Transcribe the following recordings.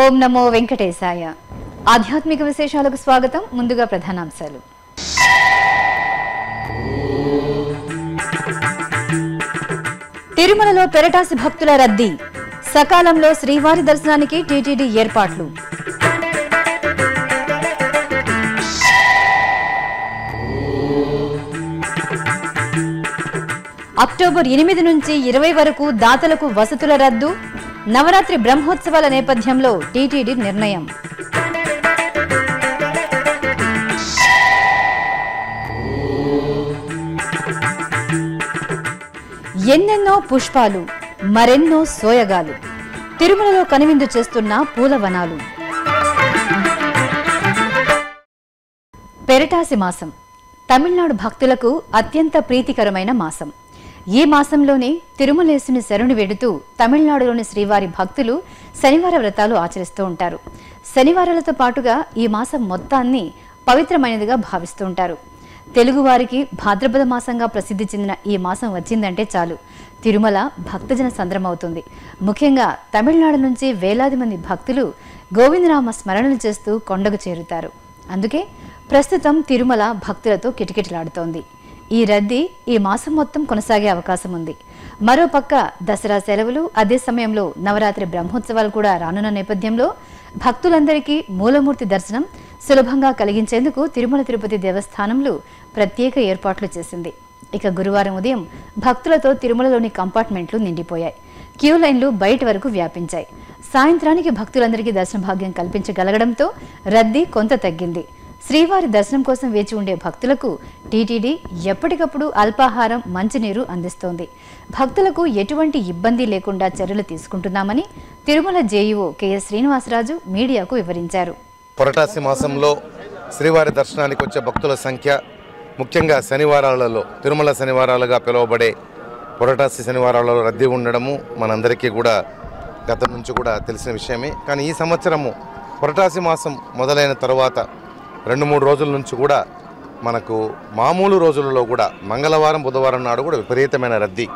ఓం నమో వెంకటేశాయ ఆధ్యాత్మిక విశేషాలకు స్వాగతం ముందుగా ప్రధానాంశాలు తిరుమలలో పెరటాసి భక్తుల రద్దీ సకాలంలో శ్రీవారి దర్శనానికి టీటీడీ ఏర్పాట్లు అక్టోబర్ ఎనిమిది నుంచి ఇరవై వరకు దాతలకు వసతుల రద్దు నవరాత్రి బ్రహ్మోత్సవాల నేపథ్యంలో టీటీడీ నిర్ణయం ఎన్నెన్నో పుష్పాలు మరెన్నో సోయగాలు తిరుమలలో కనువిందు చేస్తున్న పూలవనాలు పెరటాసి మాసం తమిళనాడు భక్తులకు అత్యంత ప్రీతికరమైన మాసం ఈ మాసంలోనే తిరుమలేసుని శరణు వెడుతూ తమిళనాడులోని శ్రీవారి భక్తులు శనివార వ్రతాలు ఆచరిస్తూ ఉంటారు శనివారాలతో పాటుగా ఈ మాసం మొత్తాన్ని పవిత్రమైనదిగా భావిస్తూ ఉంటారు తెలుగువారికి భాద్రపద మాసంగా ప్రసిద్ధి చెందిన ఈ మాసం వచ్చిందంటే చాలు తిరుమల భక్తజన సంద్రమవుతుంది ముఖ్యంగా తమిళనాడు నుంచి వేలాది మంది భక్తులు గోవిందనామ స్మరణలు చేస్తూ కొండకు చేరుతారు అందుకే ప్రస్తుతం తిరుమల భక్తులతో కిటకిటలాడుతోంది ఈ రద్దీ ఈ మాసం మొత్తం కొనసాగే అవకాశం ఉంది మరోపక్క దసరా సెలవులు అదే సమయంలో నవరాత్రి బ్రహ్మోత్సవాలు కూడా రానున్న నేపథ్యంలో భక్తులందరికీ మూలమూర్తి దర్శనం సులభంగా కలిగించేందుకు తిరుమల తిరుపతి దేవస్థానంలో ప్రత్యేక ఏర్పాట్లు చేసింది ఇక గురువారం ఉదయం భక్తులతో తిరుమలలోని కంపార్ట్మెంట్లు నిండిపోయాయి క్యూ లైన్లు బయట వరకు వ్యాపించాయి సాయంత్రానికి భక్తులందరికీ దర్శన భాగ్యం కల్పించగలగడంతో రద్దీ కొంత తగ్గింది శ్రీవారి దర్శనం కోసం వేచి ఉండే భక్తులకు టీటీడీ ఎప్పటికప్పుడు అల్పాహారం మంచినీరు అందిస్తోంది భక్తులకు ఎటువంటి ఇబ్బంది లేకుండా చర్యలు తీసుకుంటున్నామని తిరుమల జేఈఓ కెఎస్ శ్రీనివాసరాజు మీడియాకు వివరించారు పొరటాసి మాసంలో శ్రీవారి దర్శనానికి వచ్చే భక్తుల సంఖ్య ముఖ్యంగా శనివారాలలో తిరుమల శనివారాలుగా పిలువబడే పొరటాసి శనివారాలలో రద్దీ ఉండడము మనందరికీ కూడా గతం నుంచి కూడా తెలిసిన విషయమే కానీ ఈ సంవత్సరము పొరటాసి మాసం మొదలైన తరువాత రెండు మూడు రోజుల నుంచి కూడా మనకు మామూలు రోజులలో కూడా మంగళవారం బుధవారం నాడు కూడా విపరీతమైన రద్దీ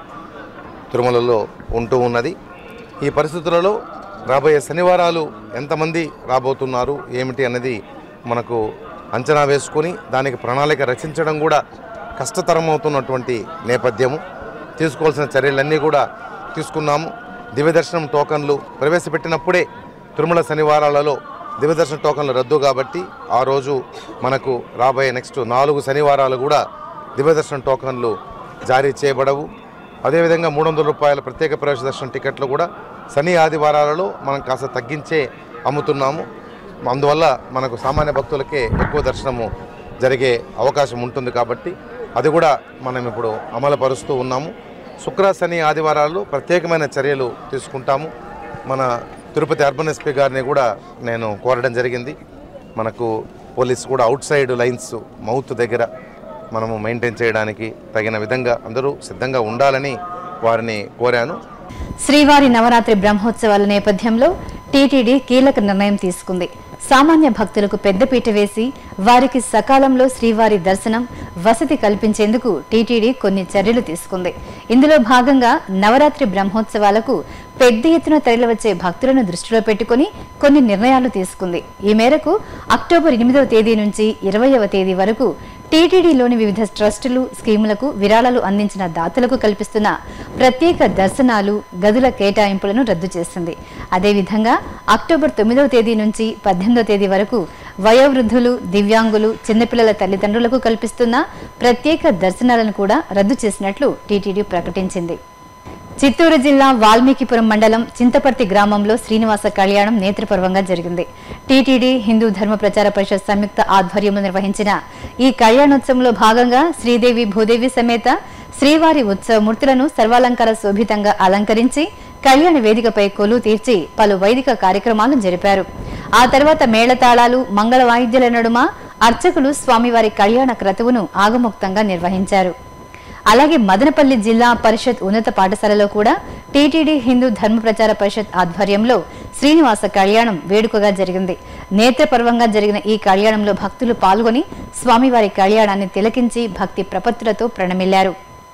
తిరుమలలో ఉంటూ ఉన్నది ఈ పరిస్థితులలో రాబోయే శనివారాలు ఎంతమంది రాబోతున్నారు ఏమిటి అన్నది మనకు అంచనా వేసుకొని దానికి ప్రణాళిక రచించడం కూడా కష్టతరమవుతున్నటువంటి నేపథ్యము తీసుకోవాల్సిన చర్యలన్నీ కూడా తీసుకున్నాము దివ్యదర్శనం టోకన్లు ప్రవేశపెట్టినప్పుడే తిరుమల శనివారాలలో దివ్యదర్శన టోకన్లు రద్దు కాబట్టి ఆ రోజు మనకు రాబోయే నెక్స్ట్ నాలుగు శనివారాలు కూడా దివ్యదర్శన టోకన్లు జారీ చేయబడవు అదేవిధంగా మూడు వందల రూపాయల ప్రత్యేక ప్రవేశ దర్శనం టికెట్లు కూడా శని ఆదివారాలలో మనం కాస్త తగ్గించే అమ్ముతున్నాము అందువల్ల మనకు సామాన్య భక్తులకే ఎక్కువ దర్శనము జరిగే అవకాశం ఉంటుంది కాబట్టి అది కూడా మనం ఇప్పుడు అమలుపరుస్తూ ఉన్నాము శుక్ర శని ఆదివారాల్లో ప్రత్యేకమైన చర్యలు తీసుకుంటాము మన తిరుపతి అర్బన్ ఎస్పీ గారిని కూడా నేను కోరడం జరిగింది మనకు పోలీస్ కూడా అవుట్ సైడ్ లైన్స్ మౌత్ దగ్గర మనము మెయింటైన్ చేయడానికి తగిన విధంగా అందరూ సిద్ధంగా ఉండాలని వారిని కోరాను శ్రీవారి నవరాత్రి బ్రహ్మోత్సవాల నేపథ్యంలో టీటీడీ కీలక నిర్ణయం తీసుకుంది సామాన్య భక్తులకు పెద్దపీట వేసి వారికి సకాలంలో శ్రీవారి దర్శనం వసతి కల్పించేందుకు టీటీడీ కొన్ని చర్యలు తీసుకుంది ఇందులో భాగంగా నవరాత్రి బ్రహ్మోత్సవాలకు పెద్ద ఎత్తున తరలివచ్చే భక్తులను దృష్టిలో పెట్టుకుని కొన్ని నిర్ణయాలు తీసుకుంది ఈ మేరకు అక్టోబర్ ఎనిమిదవ తేదీ నుంచి ఇరవయవ తేదీ వరకు టీటీడీలోని వివిధ ట్రస్టులు స్కీములకు విరాళాలు అందించిన దాతలకు కల్పిస్తున్న ప్రత్యేక దర్శనాలు గదుల కేటాయింపులను రద్దు చేసింది అదేవిధంగా అక్టోబర్ తొమ్మిదవ తేదీ నుంచి పద్దెనిమిదవ తేదీ వరకు వయోవృద్ధులు దివ్యాంగులు చిన్నపిల్లల తల్లిదండ్రులకు కల్పిస్తున్న ప్రత్యేక దర్శనాలను కూడా రద్దు చేసినట్లు టీటీడీ ప్రకటించింది చిత్తూరు జిల్లా వాల్మీకిపురం మండలం చింతపర్తి గ్రామంలో శ్రీనివాస కళ్యాణం నేత్రపర్వంగా జరిగింది టీటీడీ హిందూ ధర్మ ప్రచార పరిషత్ సంయుక్త ఆధ్వర్యంలో నిర్వహించిన ఈ కళ్యాణోత్సవంలో భాగంగా శ్రీదేవి భూదేవి సమేత శ్రీవారి ఉత్సవ మూర్తులను సర్వాలంకార శోభితంగా అలంకరించి కళ్యాణ వేదికపై కొలు తీర్చి పలు వైదిక కార్యక్రమాలు జరిపారు ఆ తర్వాత మేళతాళాలు మంగళ వాయిద్యాల నడుమ అర్చకులు స్వామివారి కళ్యాణ క్రతువును ఆగముక్తంగా నిర్వహించారు అలాగే మదనపల్లి జిల్లా పరిషత్ ఉన్నత పాఠశాలలో కూడా టీటీడీ హిందూ ధర్మ ప్రచార పరిషత్ ఆధ్వర్యంలో శ్రీనివాస కళ్యాణం వేడుకగా జరిగింది నేత్రపర్వంగా జరిగిన ఈ కళ్యాణంలో భక్తులు పాల్గొని స్వామివారి కళ్యాణాన్ని తిలకించి భక్తి ప్రపత్తులతో ప్రణమిల్లారు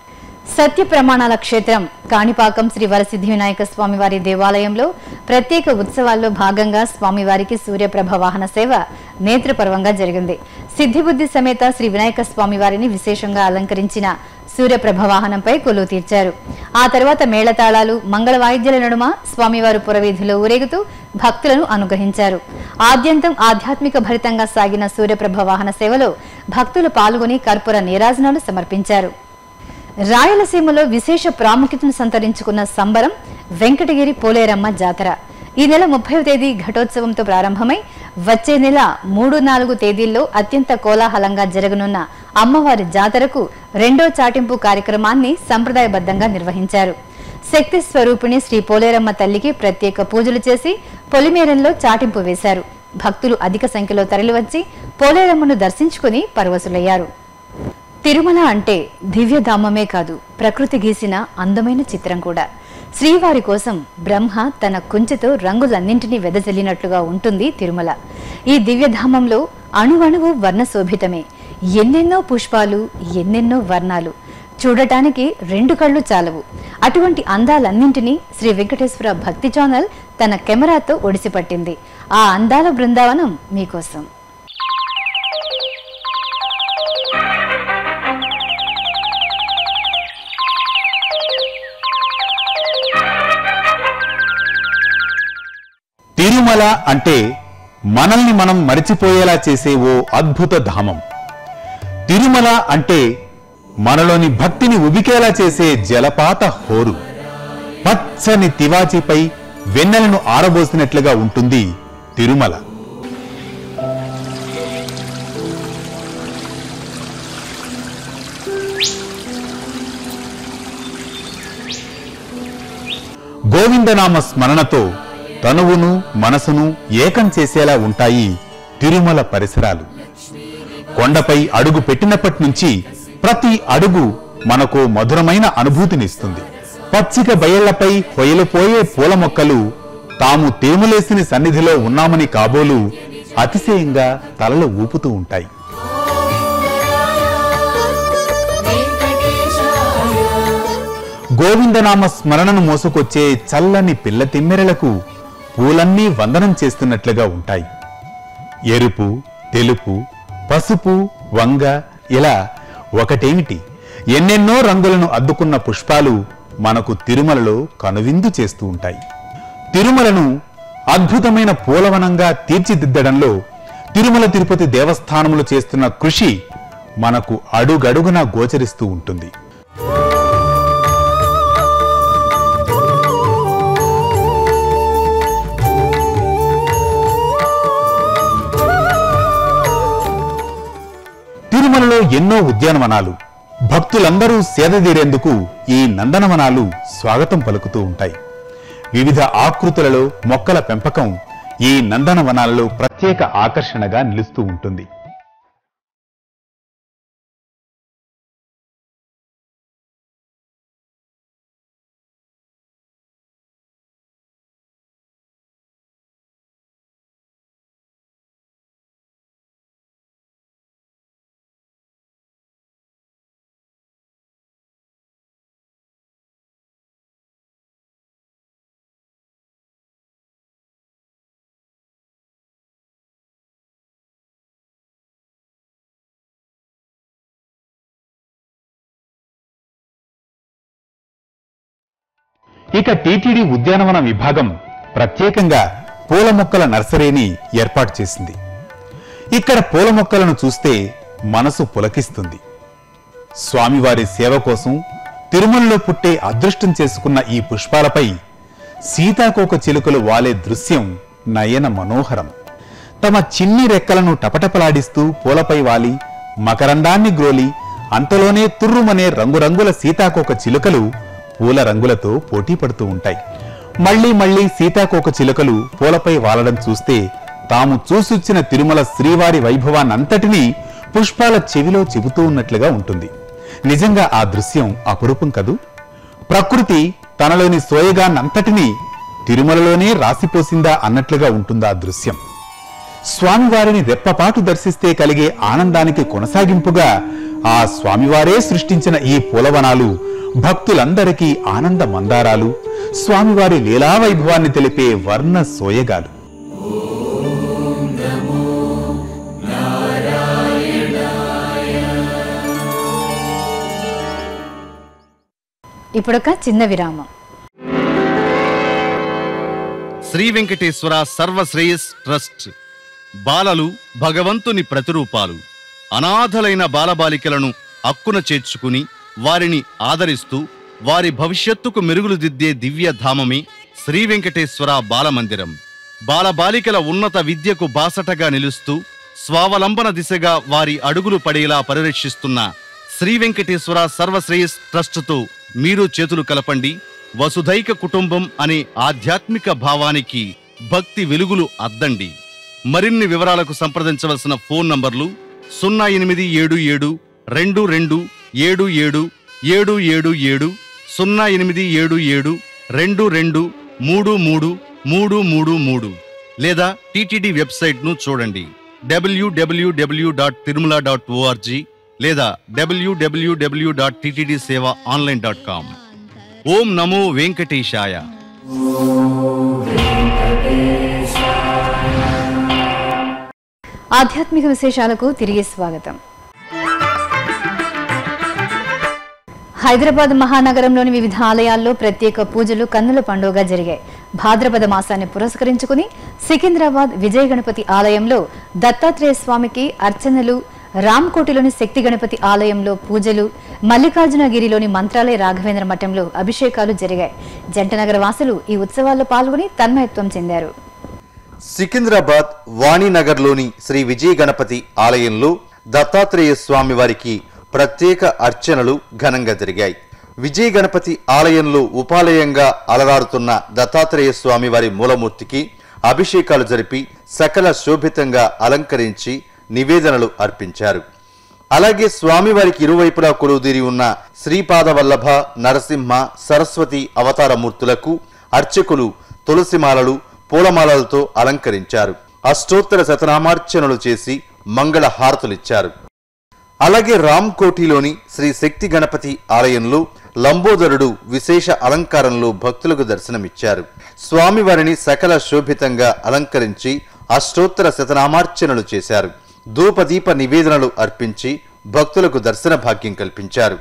సత్య ప్రమాణాల క్షేత్రం కాణిపాకం శ్రీ వరసిద్ధి వినాయక స్వామివారి దేవాలయంలో ప్రత్యేక ఉత్సవాల్లో భాగంగా స్వామివారికి సూర్యప్రభ వాహన సేవ నేత్రపర్వంగా జరిగింది సిద్ధిబుద్ధి సమేత శ్రీ వినాయక స్వామివారిని విశేషంగా అలంకరించిన సూర్యప్రభ వాహనంపై కొలువు తీర్చారు ఆ తర్వాత మేళతాళాలు మంగళ వాయిద్యాల నడుమ స్వామివారు పురవీధిలో ఊరేగుతూ భక్తులను అనుగ్రహించారు ఆద్యంతం ఆధ్యాత్మిక భరితంగా సాగిన సూర్యప్రభ వాహన సేవలో భక్తులు పాల్గొని కర్పూర నీరాజనాలు సమర్పించారు రాయలసీమలో విశేష ప్రాముఖ్యతను సంతరించుకున్న సంబరం వెంకటగిరి పోలేరమ్మ జాతర ఈ నెల ముప్పై తేదీ ఘటోత్సవంతో ప్రారంభమై వచ్చే నెల మూడు నాలుగు తేదీల్లో అత్యంత కోలాహలంగా జరగనున్న అమ్మవారి జాతరకు రెండో చాటింపు కార్యక్రమాన్ని సంప్రదాయబద్ధంగా నిర్వహించారు శక్తి స్వరూపిణి శ్రీ పోలేరమ్మ తల్లికి ప్రత్యేక పూజలు చేసి పొలిమేరంలో చాటింపు వేశారు భక్తులు అధిక సంఖ్యలో తరలివచ్చి పోలేరమ్మను దర్శించుకుని పరవశులయ్యారు తిరుమల అంటే దివ్యధామమే కాదు ప్రకృతి గీసిన అందమైన చిత్రం కూడా శ్రీవారి కోసం బ్రహ్మ తన కుంచెతో రంగులన్నింటినీ వెదజల్లినట్లుగా ఉంటుంది తిరుమల ఈ దివ్యధామంలో అణువణువు వర్ణశోభితమే ఎన్నెన్నో పుష్పాలు ఎన్నెన్నో వర్ణాలు చూడటానికి రెండు కళ్ళు చాలవు అటువంటి అందాలన్నింటినీ శ్రీ వెంకటేశ్వర భక్తి ఛానల్ తన కెమెరాతో ఒడిసిపట్టింది ఆ అందాల బృందావనం మీకోసం తిరుమల అంటే మనల్ని మనం మరిచిపోయేలా చేసే ఓ అద్భుత ధామం తిరుమల అంటే మనలోని భక్తిని ఉబికేలా చేసే జలపాత హోరు పచ్చని తివాచీపై వెన్నెలను ఆరబోసినట్లుగా ఉంటుంది తిరుమల గోవిందనామ స్మరణతో తనువును మనసును ఏకం చేసేలా ఉంటాయి తిరుమల పరిసరాలు కొండపై అడుగు పెట్టినప్పటి నుంచి ప్రతి అడుగు మనకు మధురమైన అనుభూతినిస్తుంది పచ్చిక బయళ్లపై హొయలిపోయే పూల మొక్కలు తాము తేములేసిన సన్నిధిలో ఉన్నామని కాబోలు అతిశయంగా తలలు ఊపుతూ ఉంటాయి గోవిందనామ స్మరణను మోసుకొచ్చే చల్లని పిల్ల తిమ్మెరలకు పూలన్నీ వందనం చేస్తున్నట్లుగా ఉంటాయి ఎరుపు తెలుపు పసుపు వంగ ఇలా ఒకటేమిటి ఎన్నెన్నో రంగులను అద్దుకున్న పుష్పాలు మనకు తిరుమలలో కనువిందు చేస్తూ ఉంటాయి తిరుమలను అద్భుతమైన పూలవనంగా తీర్చిదిద్దడంలో తిరుమల తిరుపతి దేవస్థానములు చేస్తున్న కృషి మనకు అడుగడుగునా గోచరిస్తూ ఉంటుంది తిరుమలలో ఎన్నో ఉద్యానవనాలు భక్తులందరూ సేదదీరేందుకు ఈ నందనవనాలు స్వాగతం పలుకుతూ ఉంటాయి వివిధ ఆకృతులలో మొక్కల పెంపకం ఈ నందనవనాలలో ప్రత్యేక ఆకర్షణగా నిలుస్తూ ఉంటుంది ఇక టీటీడీ ఉద్యానవన విభాగం ప్రత్యేకంగా పూల మొక్కల నర్సరీని ఏర్పాటు చేసింది ఇక్కడ పూల మొక్కలను చూస్తే మనసు పులకిస్తుంది స్వామివారి సేవ కోసం తిరుమలలో పుట్టే అదృష్టం చేసుకున్న ఈ పుష్పాలపై సీతాకోక చిలుకలు వాలే దృశ్యం నయన మనోహరం తమ చిన్ని రెక్కలను టపటపలాడిస్తూ పూలపై వాలి మకరందాన్ని గ్రోలి అంతలోనే తుర్రుమనే రంగురంగుల సీతాకోక చిలుకలు పూల రంగులతో పోటీ పడుతూ ఉంటాయి మళ్లీ మళ్లీ సీతాకోక చిలుకలు పూలపై వాలడం చూస్తే తాము చూసొచ్చిన తిరుమల శ్రీవారి వైభవాన్నంతటినీ పుష్పాల చెవిలో చెబుతూ ఉన్నట్లుగా ఉంటుంది నిజంగా ఆ దృశ్యం అపురూపం కదూ ప్రకృతి తనలోని సోయగాన్నంతటినీ తిరుమలలోనే రాసిపోసిందా అన్నట్లుగా ఉంటుందా దృశ్యం స్వామివారిని రెప్పపాటు దర్శిస్తే కలిగే ఆనందానికి కొనసాగింపుగా ఆ స్వామివారే సృష్టించిన ఈ పూలవనాలు భక్తులందరికీ ఆనంద మందారాలు స్వామివారి లీలా వైభవాన్ని తెలిపే వర్ణ సోయగాలు ఇప్పుడొక చిన్న విరామం శ్రీ వెంకటేశ్వర సర్వశ్రేయస్ ట్రస్ట్ బాలలు భగవంతుని ప్రతిరూపాలు అనాథలైన బాలబాలికలను అక్కున చేర్చుకుని వారిని ఆదరిస్తూ వారి భవిష్యత్తుకు మెరుగులు దిద్దే దివ్య ధామమే శ్రీ వెంకటేశ్వర బాలమందిరం బాలబాలికల ఉన్నత విద్యకు బాసటగా నిలుస్తూ స్వావలంబన దిశగా వారి అడుగులు పడేలా పరిరక్షిస్తున్న శ్రీ వెంకటేశ్వర సర్వశ్రేయస్ ట్రస్టుతో మీరు చేతులు కలపండి వసుధైక కుటుంబం అనే ఆధ్యాత్మిక భావానికి భక్తి వెలుగులు అద్దండి మరిన్ని వివరాలకు సంప్రదించవలసిన ఫోన్ నంబర్లు సున్నా ఎనిమిది ఏడు ఏడు రెండు రెండు ఏడు ఏడు ఏడు ఏడు ఏడు సున్నా ఎనిమిది ఏడు ఏడు రెండు రెండు మూడు మూడు మూడు మూడు మూడు లేదా టీటీడీ వెబ్సైట్ను చూడండి W W W dot Tirumala dot O R G లేదా డబ్ల్యూడబ్ల్యూడబ్ల్యూ డాట్ టీటీడీ సేవ ఆన్లైన్ డాట్ కామ్ ఓం నమో వెంకటేశాయ ఆధ్యాత్మిక విశేషాలకు తిరిగి స్వాగతం హైదరాబాద్ మహానగరంలోని వివిధ ఆలయాల్లో ప్రత్యేక పూజలు కన్నుల పండుగగా జరిగాయి భాద్రపద మాసాన్ని పురస్కరించుకుని సికింద్రాబాద్ విజయ గణపతి ఆలయంలో దత్తాత్రేయ స్వామికి అర్చనలు రామ్కోటిలోని శక్తి గణపతి ఆలయంలో పూజలు మల్లికార్జునగిరిలోని మంత్రాలయ రాఘవేంద్ర మఠంలో అభిషేకాలు జరిగాయి జంటనగర వాసులు ఈ ఉత్సవాల్లో పాల్గొని తన్మయత్వం చెందారు సికింద్రాబాద్ వాణినగర్లోని శ్రీ విజయ గణపతి ఆలయంలో దత్తాత్రేయ స్వామి వారికి ప్రత్యేక అర్చనలు ఘనంగా జరిగాయి విజయ గణపతి ఆలయంలో ఉపాలయంగా అలరారుతున్న దత్తాత్రేయ స్వామి వారి మూలమూర్తికి అభిషేకాలు జరిపి సకల శోభితంగా అలంకరించి నివేదనలు అర్పించారు అలాగే స్వామివారికి ఇరువైపులా కొలువుదీరి ఉన్న శ్రీపాద వల్లభ నరసింహ సరస్వతి అవతారమూర్తులకు అర్చకులు తులసిమాలలు పూలమాలలతో అలంకరించారు అష్టోత్తర శతనామార్చనలు చేసి మంగళ హారతులిచ్చారు అలాగే రామ్కోటిలోని శ్రీ శక్తి గణపతి ఆలయంలో లంబోదరుడు విశేష అలంకారంలో భక్తులకు దర్శనమిచ్చారు స్వామివారిని సకల శోభితంగా అలంకరించి అష్టోత్తర శతనామార్చనలు చేశారు ధూపదీప నివేదనలు అర్పించి భక్తులకు దర్శన భాగ్యం కల్పించారు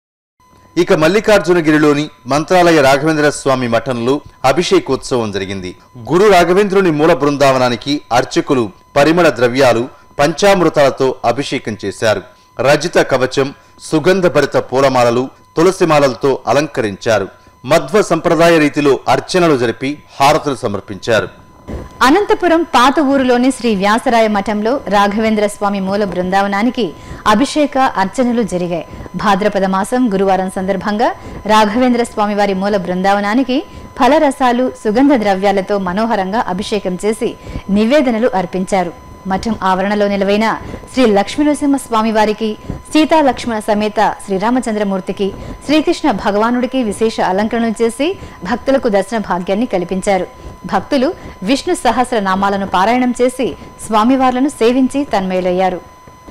ఇక మల్లికార్జునగిరిలోని మంత్రాలయ రాఘవేంద్ర స్వామి మఠంలో అభిషేకోత్సవం జరిగింది గురు రాఘవేంద్రుని మూల బృందావనానికి అర్చకులు పరిమళ ద్రవ్యాలు పంచామృతాలతో అభిషేకం చేశారు రజిత కవచం సుగంధభరిత పూలమాలలు తులసిమాలలతో అలంకరించారు మధ్వ సంప్రదాయ రీతిలో అర్చనలు జరిపి హారతులు సమర్పించారు అనంతపురం పాత ఊరులోని శ్రీ వ్యాసరాయ మఠంలో రాఘవేంద్ర స్వామి మూల బృందావనానికి అభిషేక అర్చనలు జరిగాయి భాద్రపద మాసం గురువారం సందర్భంగా రాఘవేంద్ర స్వామి వారి మూల బృందావనానికి ఫలరసాలు సుగంధ ద్రవ్యాలతో మనోహరంగా అభిషేకం చేసి నివేదనలు అర్పించారు మఠం ఆవరణలో నిలవైన శ్రీ లక్ష్మీనరసింహ స్వామి వారికి సీతా లక్ష్మణ సమేత శ్రీరామచంద్రమూర్తికి శ్రీకృష్ణ భగవానుడికి విశేష అలంకరణలు చేసి భక్తులకు దర్శన భాగ్యాన్ని కల్పించారు భక్తులు విష్ణు సహస్ర నామాలను పారాయణం చేసి స్వామివార్లను సేవించి తన్మయులయ్యారు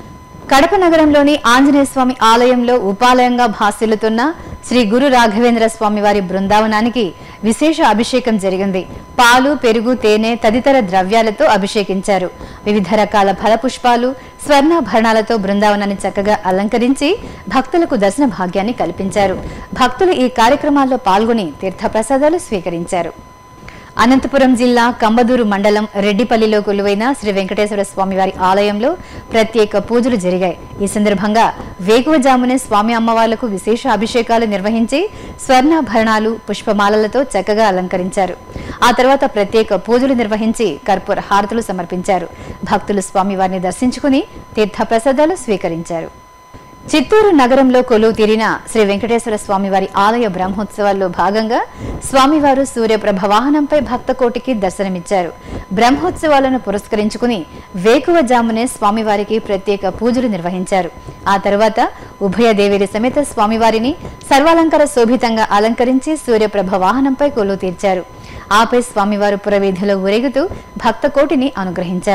కడప నగరంలోని ఆంజనేయ స్వామి ఆలయంలో ఉపాలయంగా భాసిల్లుతున్న శ్రీ గురు రాఘవేంద్ర స్వామి వారి బృందావనానికి విశేష అభిషేకం జరిగింది పాలు పెరుగు తేనె తదితర ద్రవ్యాలతో అభిషేకించారు వివిధ రకాల ఫలపుష్పాలు స్వర్ణాభరణాలతో బృందావనాన్ని చక్కగా అలంకరించి భక్తులకు దర్శన భాగ్యాన్ని కల్పించారు భక్తులు ఈ కార్యక్రమాల్లో పాల్గొని తీర్థప్రసాదాలు స్వీకరించారు అనంతపురం జిల్లా కంబదూరు మండలం రెడ్డిపల్లిలో కొలువైన శ్రీ వెంకటేశ్వర స్వామి వారి ఆలయంలో ప్రత్యేక పూజలు జరిగాయి ఈ సందర్భంగా వేకువజామునే స్వామి అమ్మవార్లకు విశేష అభిషేకాలు నిర్వహించి స్వర్ణాభరణాలు పుష్పమాలలతో చక్కగా అలంకరించారు ఆ తర్వాత ప్రత్యేక పూజలు నిర్వహించి కర్పూర హారతులు సమర్పించారు భక్తులు స్వామివారిని దర్శించుకుని తీర్థప్రసాదాలు స్వీకరించారు చిత్తూరు నగరంలో కొలువు తీరిన శ్రీ వెంకటేశ్వర స్వామివారి ఆలయ బ్రహ్మోత్సవాల్లో భాగంగా స్వామివారు సూర్యప్రభ వాహనంపై భక్త కోటికి దర్శనమిచ్చారు బ్రహ్మోత్సవాలను పురస్కరించుకుని వేకువజామునే స్వామివారికి ప్రత్యేక పూజలు నిర్వహించారు ఆ తర్వాత ఉభయ దేవేరి సమేత స్వామివారిని సర్వాలంకార శోభితంగా అలంకరించి సూర్యప్రభ వాహనంపై కొలువు తీర్చారు ఆపై స్వామివారు పురవీధిలో ఊరేగుతూ భక్త కోటిని అనుగ్రహించారు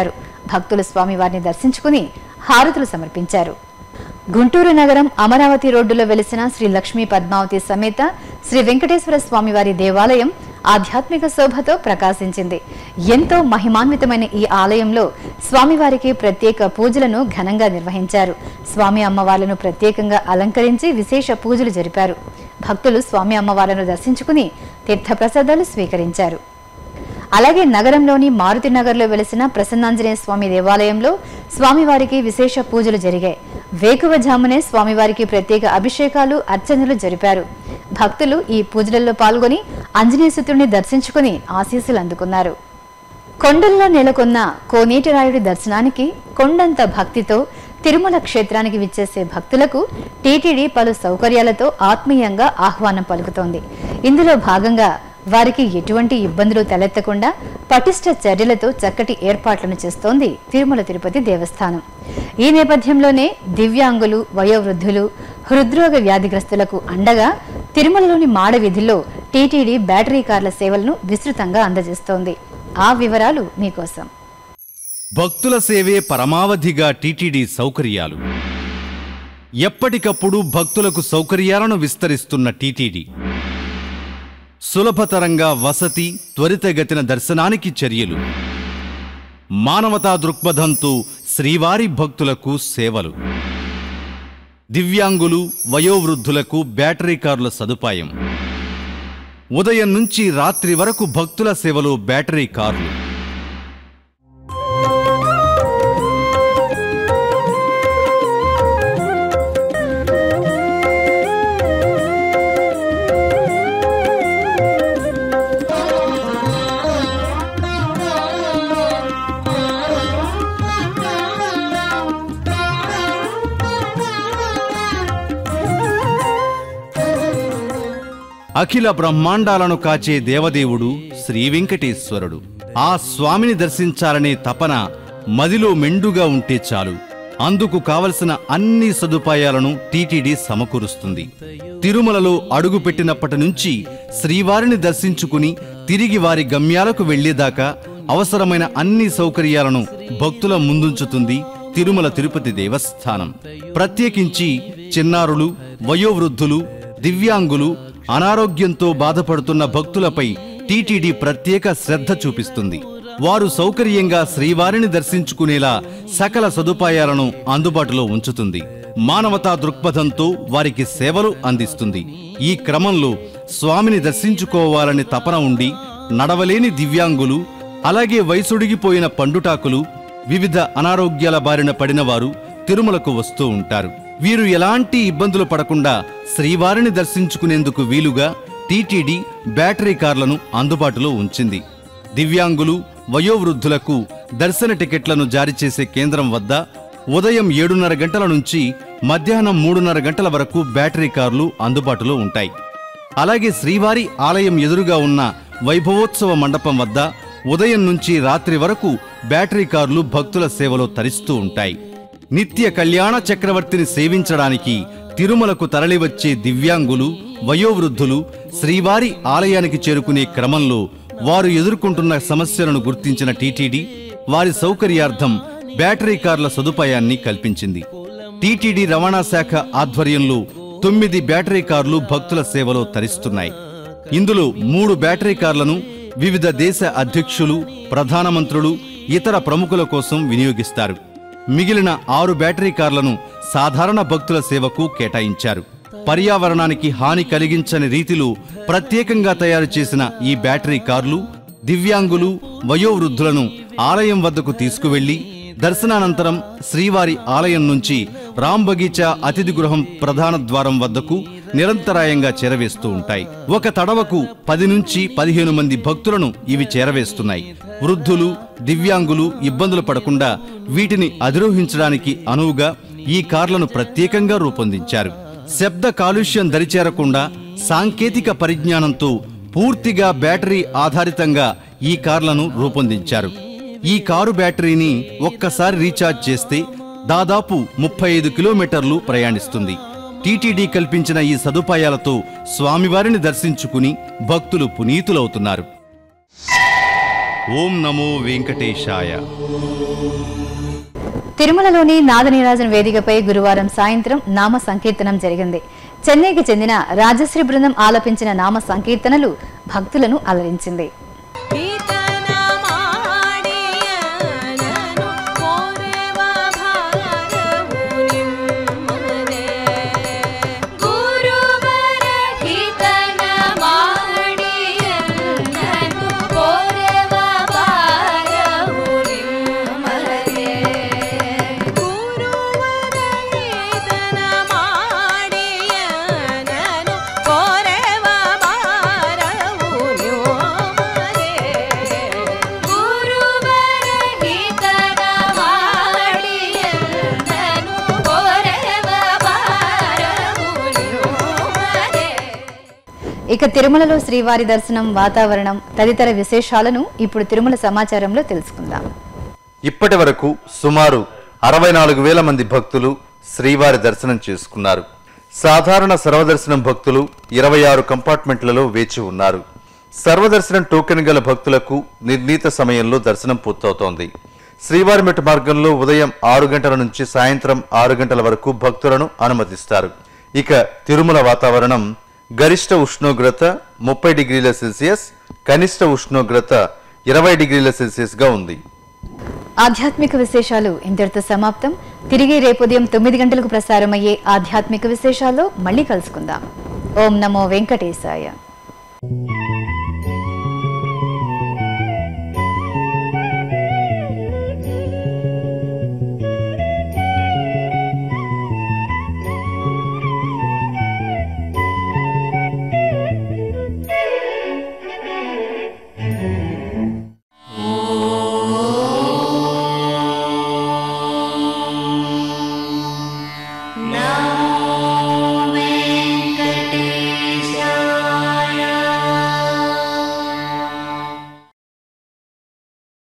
భక్తులు స్వామివారిని దర్శించుకుని హారతులు సమర్పించారు గుంటూరు నగరం అమరావతి రోడ్డులో వెలిసిన శ్రీ లక్ష్మీ పద్మావతి సమేత శ్రీ వెంకటేశ్వర స్వామివారి దేవాలయం ఆధ్యాత్మిక శోభతో ప్రకాశించింది ఎంతో మహిమాన్వితమైన ఈ ఆలయంలో స్వామివారికి ప్రత్యేక పూజలను ఘనంగా నిర్వహించారు స్వామి అమ్మవార్లను ప్రత్యేకంగా అలంకరించి విశేష పూజలు జరిపారు భక్తులు స్వామి అమ్మవార్లను దర్శించుకుని తీర్థప్రసాదాలు స్వీకరించారు అలాగే నగరంలోని మారుతి నగర్లో వెలిసిన ప్రసన్నాంజనేయ స్వామి దేవాలయంలో స్వామివారికి విశేష పూజలు జరిగాయి వేకువజామునే స్వామివారికి ప్రత్యేక అభిషేకాలు అర్చనలు జరిపారు భక్తులు ఈ పూజలలో పాల్గొని ఆంజనేయసుతుడిని దర్శించుకుని ఆశీస్సులు అందుకున్నారు కొండల్లో నెలకొన్న కోనేటిరాయుడి దర్శనానికి కొండంత భక్తితో తిరుమల క్షేత్రానికి విచ్చేసే భక్తులకు టీటీడీ పలు సౌకర్యాలతో ఆత్మీయంగా ఆహ్వానం పలుకుతోంది ఇందులో భాగంగా వారికి ఎటువంటి ఇబ్బందులు తలెత్తకుండా పటిష్ట చర్యలతో చక్కటి ఏర్పాట్లను చేస్తోంది తిరుమల తిరుపతి దేవస్థానం ఈ నేపథ్యంలోనే దివ్యాంగులు వయోవృద్ధులు హృద్రోగ వ్యాధిగ్రస్తులకు అండగా తిరుమలలోని మాడ వీధిలో టీటీడీ బ్యాటరీ కార్ల సేవలను విస్తృతంగా అందజేస్తోంది ఆ వివరాలు మీకోసం భక్తుల సేవే పరమావధిగా టీటీడీ సౌకర్యాలు ఎప్పటికప్పుడు భక్తులకు సౌకర్యాలను విస్తరిస్తున్న టీటీడీ సులభతరంగా వసతి త్వరితగతిన దర్శనానికి చర్యలు మానవతా దృక్పథంతో శ్రీవారి భక్తులకు సేవలు దివ్యాంగులు వయోవృద్ధులకు బ్యాటరీ కార్ల సదుపాయం ఉదయం నుంచి రాత్రి వరకు భక్తుల సేవలో బ్యాటరీ కార్లు అఖిల బ్రహ్మాండాలను కాచే దేవదేవుడు శ్రీ వెంకటేశ్వరుడు ఆ స్వామిని దర్శించాలనే తపన మదిలో మెండుగా ఉంటే చాలు అందుకు కావలసిన అన్ని సదుపాయాలను టీటీడీ సమకూరుస్తుంది తిరుమలలో అడుగుపెట్టినప్పటి నుంచి శ్రీవారిని దర్శించుకుని తిరిగి వారి గమ్యాలకు వెళ్లేదాకా అవసరమైన అన్ని సౌకర్యాలను భక్తుల ముందుంచుతుంది తిరుమల తిరుపతి దేవస్థానం ప్రత్యేకించి చిన్నారులు వయోవృద్ధులు దివ్యాంగులు అనారోగ్యంతో బాధపడుతున్న భక్తులపై టీటీడీ ప్రత్యేక శ్రద్ధ చూపిస్తుంది వారు సౌకర్యంగా శ్రీవారిని దర్శించుకునేలా సకల సదుపాయాలను అందుబాటులో ఉంచుతుంది మానవతా దృక్పథంతో వారికి సేవలు అందిస్తుంది ఈ క్రమంలో స్వామిని దర్శించుకోవాలని తపన ఉండి నడవలేని దివ్యాంగులు అలాగే వయసుడిగిపోయిన పండుటాకులు వివిధ అనారోగ్యాల బారిన పడినవారు తిరుమలకు వస్తూ ఉంటారు వీరు ఎలాంటి ఇబ్బందులు పడకుండా శ్రీవారిని దర్శించుకునేందుకు వీలుగా టీటీడీ బ్యాటరీ కార్లను అందుబాటులో ఉంచింది దివ్యాంగులు వయోవృద్ధులకు దర్శన టికెట్లను జారీ చేసే కేంద్రం వద్ద ఉదయం ఏడున్నర గంటల నుంచి మధ్యాహ్నం మూడున్నర గంటల వరకు బ్యాటరీ కార్లు అందుబాటులో ఉంటాయి అలాగే శ్రీవారి ఆలయం ఎదురుగా ఉన్న వైభవోత్సవ మండపం వద్ద ఉదయం నుంచి రాత్రి వరకు బ్యాటరీ కార్లు భక్తుల సేవలో తరిస్తూ ఉంటాయి నిత్య కళ్యాణ చక్రవర్తిని సేవించడానికి తిరుమలకు తరలివచ్చే దివ్యాంగులు వయోవృద్ధులు శ్రీవారి ఆలయానికి చేరుకునే క్రమంలో వారు ఎదుర్కొంటున్న సమస్యలను గుర్తించిన టీటీడీ వారి సౌకర్యార్థం బ్యాటరీ కార్ల సదుపాయాన్ని కల్పించింది టీటీడీ రవాణా శాఖ ఆధ్వర్యంలో తొమ్మిది బ్యాటరీ కార్లు భక్తుల సేవలో తరిస్తున్నాయి ఇందులో మూడు బ్యాటరీ కార్లను వివిధ దేశ అధ్యక్షులు ప్రధానమంత్రులు ఇతర ప్రముఖుల కోసం వినియోగిస్తారు మిగిలిన ఆరు బ్యాటరీ కార్లను సాధారణ భక్తుల సేవకు కేటాయించారు పర్యావరణానికి హాని కలిగించని రీతిలో ప్రత్యేకంగా తయారు చేసిన ఈ బ్యాటరీ కార్లు దివ్యాంగులు వయోవృద్ధులను ఆలయం వద్దకు తీసుకువెళ్లి దర్శనానంతరం శ్రీవారి ఆలయం నుంచి రామ్ బగీచా అతిథి గృహం ప్రధాన ద్వారం వద్దకు నిరంతరాయంగా చేరవేస్తూ ఉంటాయి ఒక తడవకు పది నుంచి పదిహేను మంది భక్తులను ఇవి చేరవేస్తున్నాయి వృద్ధులు దివ్యాంగులు ఇబ్బందులు పడకుండా వీటిని అధిరోహించడానికి అనువుగా ఈ కార్లను ప్రత్యేకంగా రూపొందించారు శబ్ద కాలుష్యం దరిచేరకుండా సాంకేతిక పరిజ్ఞానంతో పూర్తిగా బ్యాటరీ ఆధారితంగా ఈ కార్లను రూపొందించారు ఈ కారు బ్యాటరీని ఒక్కసారి రీఛార్జ్ చేస్తే దాదాపు ముప్పై ఐదు కిలోమీటర్లు ప్రయాణిస్తుంది టీటీడీ కల్పించిన ఈ సదుపాయాలతో స్వామివారిని దర్శించుకుని భక్తులు పునీతులవుతున్నారు ఓం నమో వెంకటేశాయ తిరుమలలోని నాదనీరాజన్ వేదికపై గురువారం సాయంత్రం నామ సంకీర్తనం జరిగింది చెన్నైకి చెందిన రాజశ్రీ బృందం ఆలపించిన నామ సంకీర్తనలు భక్తులను అలరించింది ಕೀರ್ತನ ಮಾಡಿಯನನು ಕೋರೆವ ಭಾರವು ನಿಮ್ಮದೇ. ಗುರುವರ ಹಿತನ ಮಾಡಿಯನನು ಕೋರೆವ ಭಾರವು ನಿಮ್ಮದೇ. ಗುರುವರ ಹಿತನ ಮಾಡಿಯನನು ಕೋರೆವ ಭಾರವು ನಿಮ್ಮದೇ. ಗುರುವರ ಹಿತನ ಮಾಡಿಯನನು ಕೋರೆವ ಭಾರವು ನಿಮ್ಮದೇ. ఇక తిరుమలలో శ్రీవారి దర్శనం వాతావరణం తదితర విశేషాలను ఇప్పుడు తిరుమల సమాచారంలో తెలుసుకుందాం ఇప్పటి వరకు సుమారు అరవై నాలుగు వేల మంది భక్తులు శ్రీవారి దర్శనం చేసుకున్నారు సాధారణ సర్వదర్శనం భక్తులు ఇరవై ఆరు కంపార్ట్మెంట్లలో వేచి ఉన్నారు సర్వదర్శనం టోకెన్ గల భక్తులకు నిర్ణీత సమయంలో దర్శనం పూర్తవుతోంది శ్రీవారిమెట్ట మార్గంలో ఉదయం ఆరు గంటల నుంచి సాయంత్రం ఆరు గంటల వరకు భక్తులను అనుమతిస్తారు ఇక తిరుమల వాతావరణం గరిష్ట ఉష్ణోగ్రత ముప్పై డిగ్రీల సెల్సియస్ కనిష్ట ఉష్ణోగ్రత ఇరవై డిగ్రీల సెల్సియస్గా ఉంది ఆధ్యాత్మిక విశేషాలు ఇంతటితో సమాప్తం తిరిగి రేపు ఉదయం తొమ్మిది గంటలకు ప్రసారమయ్యే ఆధ్యాత్మిక విశేషాల్లో మళ్ళీ కలుసుకుందాం ఓం నమో వెంకటేశాయ